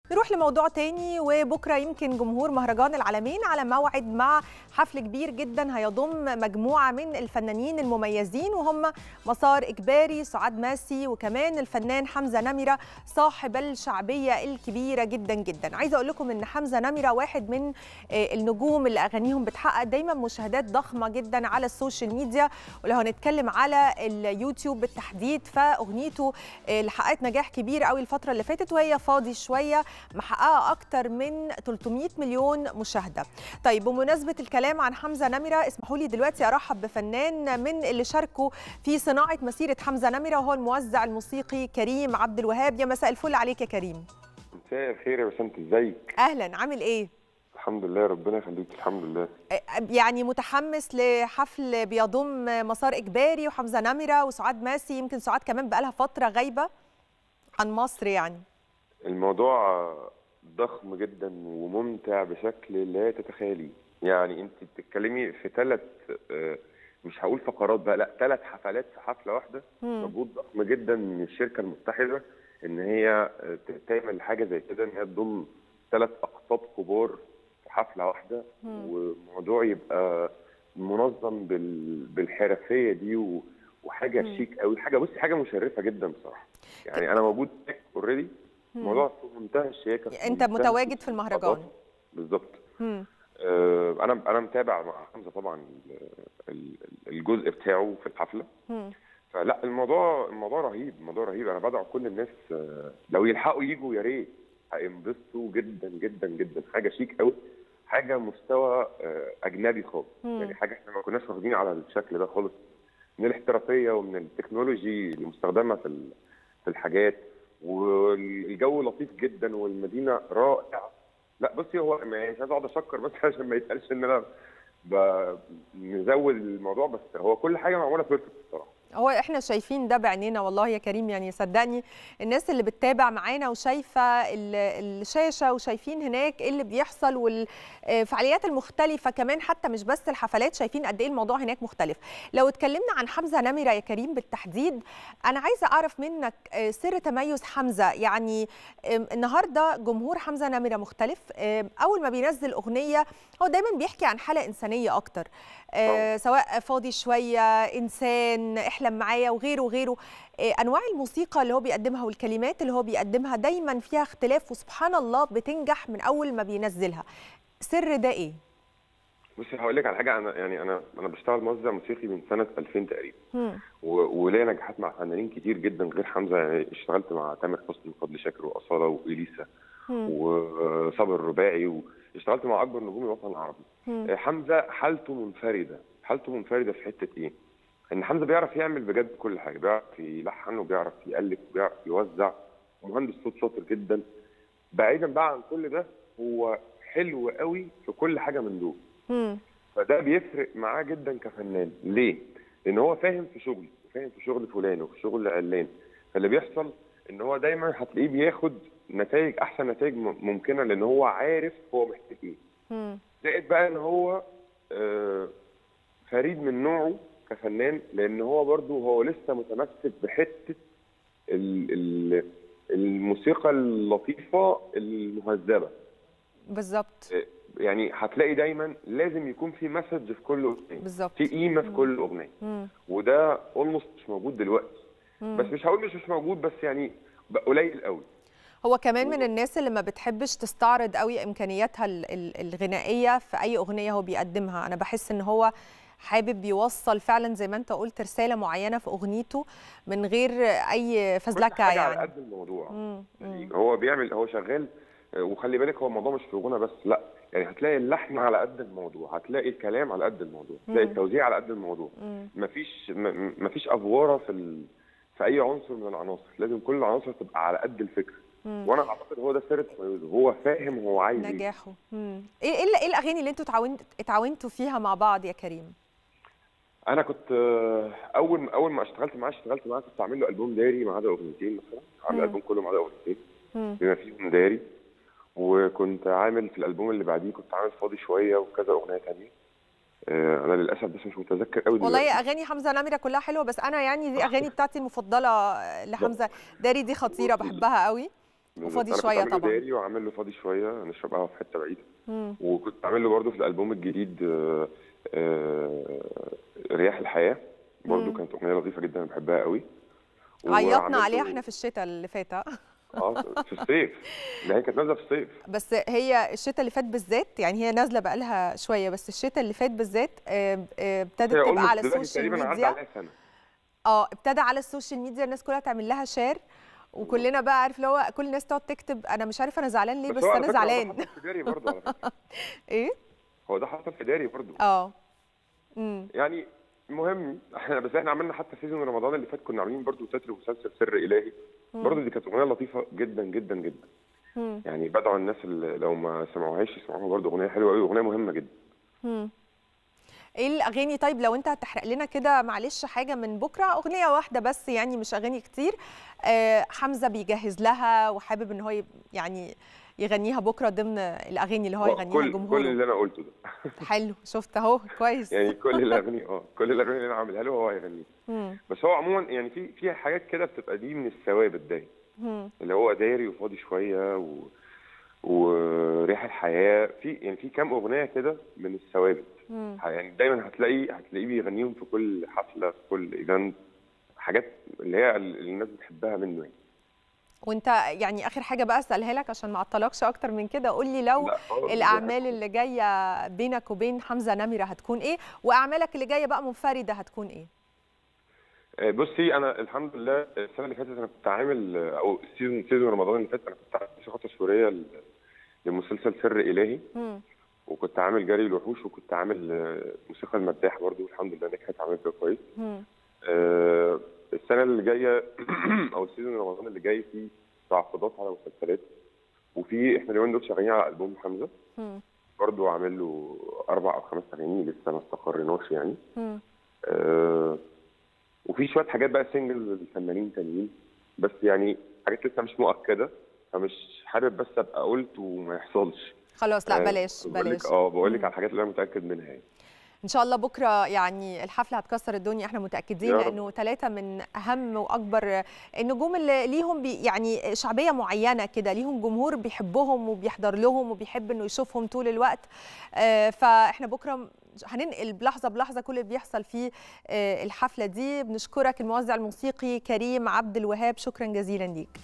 نروح لموضوع تاني وبكره يمكن جمهور مهرجان العالمين على موعد مع حفل كبير جدا هيضم مجموعه من الفنانين المميزين وهم مسار اجباري سعاد ماسي وكمان الفنان حمزه نمره صاحب الشعبيه الكبيره جدا جدا عايزه اقول لكم ان حمزه نمره واحد من النجوم اللي اغانيهم بتحقق دايما مشاهدات ضخمه جدا على السوشيال ميديا ولو هنتكلم على اليوتيوب بالتحديد فاغنيته اللي حققت نجاح كبير قوي الفتره اللي فاتت وهي فاضي شويه محققه اكتر من 300 مليون مشاهده طيب بمناسبه الكلام عن حمزه نمره اسمحوا لي دلوقتي ارحب بفنان من اللي شاركوا في صناعه مسيره حمزه نمره وهو الموزع الموسيقي كريم عبد الوهاب يا مساء الفل عليك يا كريم مساء الخير يا بسنت ازيك اهلا عامل ايه الحمد لله ربنا يخليك الحمد لله يعني متحمس لحفل بيضم مسار اجباري وحمزه نمره وسعاد ماسي يمكن سعاد كمان بقالها فتره غايبه عن مصر يعني الموضوع ضخم جدا وممتع بشكل لا تتخيلي يعني انت بتتكلمي في ثلاث مش هقول فقرات بقى لا ثلاث حفلات في حفله واحده مجهود ضخم جدا من الشركه المتحده ان هي تعمل حاجه زي كده ان هي تضم ثلاث اقطاب كبار في حفله واحده وموضوع يبقى منظم بال... بالحرفيه دي وحاجه شيك قوي حاجه بصي حاجه مشرفه جدا بصراحه يعني انا موجود اوريدي الموضوع في منتهى الشياكه انت متواجد في المهرجان بالظبط آه انا انا متابع مع حمزه طبعا الجزء بتاعه في الحفله مم. فلا الموضوع الموضوع رهيب الموضوع رهيب انا بدعو كل الناس لو يلحقوا يجوا يا ريت هينبسطوا جدا جدا جدا حاجه شيك قوي حاجه مستوى اجنبي خالص يعني حاجه احنا ما كناش واخدين على الشكل ده خالص من الاحترافيه ومن التكنولوجي المستخدمه في في الحاجات والجو لطيف جدا والمدينه رائعه لا بصي هو يعني مش عايز اقعد اشكر بس عشان ما يتقالش ان انا بنزود الموضوع بس هو كل حاجه معموله بيرفكت الصراحه هو احنا شايفين ده بعينينا والله يا كريم يعني صدقني الناس اللي بتتابع معانا وشايفه الشاشه وشايفين هناك ايه اللي بيحصل والفعاليات المختلفه كمان حتى مش بس الحفلات شايفين قد ايه الموضوع هناك مختلف لو اتكلمنا عن حمزه نمره يا كريم بالتحديد انا عايزه اعرف منك سر تميز حمزه يعني النهارده جمهور حمزه نمره مختلف اول ما بينزل اغنيه هو دايما بيحكي عن حاله انسانيه اكتر سواء فاضي شويه انسان احلم معايا وغيره وغيره انواع الموسيقى اللي هو بيقدمها والكلمات اللي هو بيقدمها دايما فيها اختلاف وسبحان الله بتنجح من اول ما بينزلها سر ده ايه بصي هقول لك على حاجه انا يعني انا انا بشتغل موزع موسيقي من سنه 2000 تقريبا وليا نجاحات مع فنانين كتير جدا غير حمزه يعني اشتغلت مع تامر حسني وفضل شاكر واصاله واليسا وصابر الرباعي واشتغلت مع اكبر نجوم الوطن العربي حمزه حالته منفرده حالته منفرده في حته ايه ان حمزه بيعرف يعمل بجد كل حاجه بيعرف يلحن وبيعرف يالف وبيعرف يوزع مهندس صوت شاطر جدا بعيدا بقى عن كل ده هو حلو قوي في كل حاجه من دول مم. فده بيفرق معاه جدا كفنان ليه لان هو فاهم في شغله فاهم في شغل فلان وفي شغل علان فاللي بيحصل ان هو دايما هتلاقيه بياخد نتائج احسن نتائج ممكنه لان هو عارف هو محتاج ايه زائد بقى ان هو آه فريد من نوعه كفنان لان هو برضه هو لسه متمسك بحته الموسيقى اللطيفه المهذبه بالظبط يعني هتلاقي دايما لازم يكون في مسج في كل اغنيه بالظبط في قيمه في كل اغنيه وده اولموست مش موجود دلوقتي مم. بس مش هقول مش مش موجود بس يعني قليل قوي هو كمان من الناس اللي ما بتحبش تستعرض قوي امكانياتها الغنائيه في اي اغنيه هو بيقدمها انا بحس ان هو حابب يوصل فعلا زي ما انت قلت رساله معينه في اغنيته من غير اي فزلكه يعني على قد الموضوع مم. هو بيعمل هو شغال وخلي بالك هو الموضوع مش في غنى بس لا يعني هتلاقي اللحن على قد الموضوع هتلاقي الكلام على قد الموضوع هتلاقي التوزيع على قد الموضوع مفيش مفيش افواره في ال... في اي عنصر من العناصر لازم كل العناصر تبقى على قد الفكره مم. وانا اعتقد هو ده سر تميزه هو فاهم هو عايز نجاحه ايه ايه ايه الاغاني اللي انتوا اتعاونت اتعاونتوا فيها مع بعض يا كريم انا كنت اول اول ما اشتغلت معاه اشتغلت معاه كنت عامل له البوم داري ما عدا اغنيتين مثلا عامل الالبوم كله ما عدا اغنيتين بما فيهم داري وكنت عامل في الالبوم اللي بعديه كنت عامل فاضي شويه وكذا اغنيه ثانيه انا للاسف بس مش متذكر قوي والله يا اغاني حمزه نمره كلها حلوه بس انا يعني دي اغاني بتاعتي المفضله لحمزه داري دي خطيره بحبها قوي وفاضي أنا كنت شوية عامل له طبعاً. داري وعامل له فاضي شويه نشرب قهوه في حته بعيده مم. وكنت عامل له برضه في الالبوم الجديد آه، آه، رياح الحياه برضه مم. كانت اغنيه لطيفه جدا أنا بحبها قوي عيطنا وعملت عليها له- احنا في الشتاء اللي فات ها؟ اه في الصيف ده هي كانت نازله في الصيف بس هي الشتاء اللي فات بالذات يعني هي نازله بقالها شويه بس الشتاء اللي فات بالذات آه، آه، ابتدت هي تبقى almost على دلوقتي السوشيال تقريبا عدى ميديا عليها سنه اه ابتدى على السوشيال ميديا الناس كلها تعمل لها شير وكلنا بقى عارف اللي هو كل الناس تقعد تكتب انا مش عارف انا زعلان ليه بس هو على انا فكرة هو ده زعلان حصل في داري برضه على فكره ايه هو ده حصل في داري برضه اه امم يعني المهم احنا بس احنا عملنا حتى سيزون رمضان اللي فات كنا عاملين برضه تتر مسلسل سر الهي برضه دي كانت اغنيه لطيفه جدا جدا جدا مم. يعني بدعو الناس اللي لو ما سمعوهاش يسمعوها برضه اغنيه حلوه قوي واغنيه مهمه جدا مم. ايه الاغاني طيب لو انت هتحرق لنا كده معلش حاجه من بكره اغنيه واحده بس يعني مش اغاني كتير آه حمزه بيجهز لها وحابب ان هو يب- يعني يغنيها بكره ضمن الاغاني اللي هو يغنيها كل كل لجمهوره اللي انا قلته ده حلو شفت اهو كويس يعني كل الاغاني اه كل الاغاني اللي انا عاملها له هو هيغنيها مم. بس هو عموما يعني في في حاجات كده بتبقى دي من الثوابت دايما مم. اللي هو داري وفاضي شويه و... وريح الحياه في يعني في كام اغنيه كده من الثوابت مم. يعني دايما هتلاقي هتلاقيه بيغنيهم في كل حفله في كل ايفنت حاجات اللي هي اللي الناس بتحبها منه يعني وانت يعني اخر حاجه بقى اسالها لك عشان ما اعطلكش اكتر من كده قول لي لو لا خالص. الاعمال اللي جايه بينك وبين حمزه نمره هتكون ايه واعمالك اللي جايه بقى منفرده هتكون ايه آه، بصي انا الحمد لله السنه اللي فاتت انا كنت عامل آه، او سيزون سيزون رمضان اللي فات انا كنت عامل موسيقى تصويريه ل- لمسلسل سر الهي مم. وكنت عامل جري الوحوش وكنت عامل آه، موسيقى المداح برضو الحمد لله نجحت عملت كويس مم. آه، السنه اللي جايه او السيزون رمضان اللي جاي فيه تعاقدات على مسلسلات وفي احنا اليومين دول شغالين على البوم حمزه مم. برضو عامل له اربع او خمس اغاني لسه ما استقريناش يعني مم. آه، وفي شويه حاجات بقى سنجل للفنانين تانيين بس يعني حاجات لسه مش مؤكده فمش حابب بس ابقى قلت وما يحصلش خلاص لا آه، بلاش بقول لك- بلاش اه بقول لك مم. على الحاجات اللي انا متاكد منها يعني ان شاء الله بكره يعني الحفله هتكسر الدنيا احنا متاكدين يا رب. لانه ثلاثه من اهم واكبر النجوم اللي ليهم بي يعني شعبيه معينه كده ليهم جمهور بيحبهم وبيحضر لهم وبيحب انه يشوفهم طول الوقت آه، فاحنا بكره هننقل بلحظه بلحظه كل اللي بيحصل في آه، الحفله دي بنشكرك الموزع الموسيقي كريم عبد الوهاب شكرا جزيلا ليك